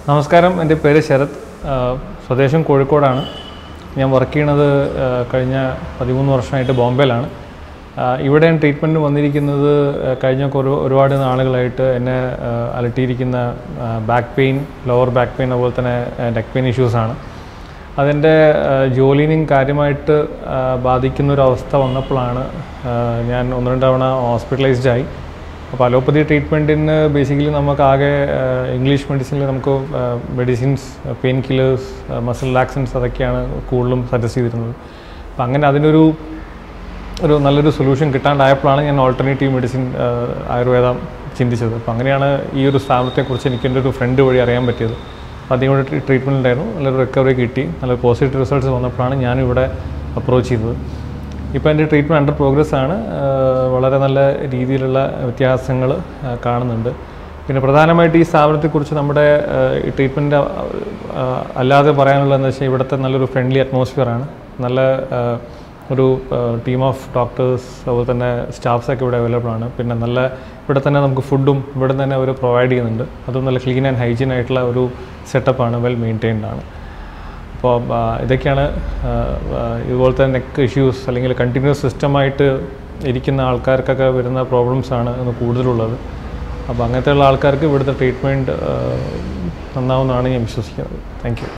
നമസ്കാരം എൻ്റെ പേര് ശരത് ആ, സ്വദേശം കോഴിക്കോടാണ് ഞാൻ വർക്ക് ചെയ്യണത് ആ, കഴിഞ്ഞ പതിമൂന്ന് വർഷമായിട്ട് ബോംബെയിലാണ് ആ, ഇവിടെ ഞാൻ ട്രീറ്റ്മെൻറ്റ് വന്നിരിക്കുന്നത് ആ, കഴിഞ്ഞ ഒരു ഒരുപാട് നാളുകളായിട്ട് എന്നെ ആ, അലട്ടിയിരിക്കുന്ന back pain lower back pain അതുപോലെ തന്നെ നെക്ക് പെയിൻ ഇഷ്യൂസാണ് അതിൻ്റെ ജോലിനെയും കാര്യമായിട്ട് ആ, ബാധിക്കുന്ന ഒരു അവസ്ഥ വന്നപ്പോഴാണ് ആ, ഞാൻ ഒന്ന് രണ്ട് തവണ ഹോസ്പിറ്റലൈസ്ഡ് ആയി അപ്പോൾ അലോപ്പതി ട്രീറ്റ്മെൻറ്റിന് ബേസിക്കലി നമുക്ക് ആകെ ഇംഗ്ലീഷ് മെഡിസിനിൽ നമുക്ക് medicines painkillers muscle relaxants അതൊക്കെയാണ് കൂടുതലും സജസ്റ്റ് ചെയ്തിരുന്നത് അപ്പോൾ അങ്ങനെ അതിനൊരു ഒരു നല്ലൊരു സൊല്യൂഷൻ കിട്ടാണ്ടായപ്പോഴാണ് ഞാൻ ഓൾട്ടർനേറ്റീവ് മെഡിസിൻ ആയുർവേദം ചിന്തിച്ചത് അപ്പോൾ അങ്ങനെയാണ് ഈ ഒരു സ്ഥാപനത്തെക്കുറിച്ച് എനിക്ക് എൻ്റെ ഒരു ഫ്രണ്ട് വഴി അറിയാൻ പറ്റിയത് അപ്പോൾ അതിന് കൂടെ ട്രീറ്റ്മെൻറ്റ് ഉണ്ടായിരുന്നു നല്ലൊരു റിക്കവറി കിട്ടി നല്ല പോസിറ്റീവ് റിസൾട്ട്സ് വന്നപ്പോഴാണ് ഞാനിവിടെ അപ്രോച്ച് ചെയ്തത് ഇപ്പോൾ എൻ്റെ ട്രീറ്റ്മെൻറ്റ് അണ്ടർ പ്രോഗ്രസ് ആണ് ആഹ് വളരെ നല്ല രീതിയിലുള്ള വ്യത്യാസങ്ങൾ കാണുന്നുണ്ട് പിന്നെ പ്രധാനമായിട്ട് ഈ സ്ഥാപനത്തെക്കുറിച്ച് നമ്മുടെ ആഹ് ഈ ട്രീറ്റ്മെൻറ്റ് അല്ലാതെ പറയാനുള്ളതെന്ന് വെച്ചാൽ ഇവിടുത്തെ നല്ലൊരു ഫ്രണ്ട്ലി അറ്റ്മോസ്ഫിയറാണ് നല്ല ആഹ് ഒരു ടീം ഓഫ് ഡോക്ടേഴ്സ് അതുപോലെ തന്നെ സ്റ്റാഫ്സൊക്കെ ഇവിടെ അവൈലബിൾ ആണ് പിന്നെ നല്ല ഇവിടെ തന്നെ നമുക്ക് ഫുഡും ഇവിടെ തന്നെ അവർ പ്രൊവൈഡ് ചെയ്യുന്നുണ്ട് അതും നല്ല ക്ലീൻ ആൻഡ് ഹൈജീൻ ആയിട്ടുള്ള ഒരു സെറ്റപ്പാണ് വെൽ മെയിൻറ്റൈൻഡ് ആണ് അപ്പോൾ ആ, ഇതൊക്കെയാണ് ആ, ആ, ഇതുപോലത്തെ നെക്ക് ഇഷ്യൂസ് അല്ലെങ്കിൽ കണ്ടിന്യൂസ് സിസ്റ്റമായിട്ട് ഇരിക്കുന്ന ആൾക്കാർക്കൊക്കെ വരുന്ന പ്രോബ്ലംസ് ആണ് ഇന്ന് കൂടുതലുള്ളത് അപ്പോൾ അങ്ങനത്തെയുള്ള ആൾക്കാർക്ക് ഇവിടുത്തെ ട്രീറ്റ്മെൻറ്റ് നന്നാവുമെന്നാണ് ഞാൻ വിശ്വസിക്കുന്നത് താങ്ക് യു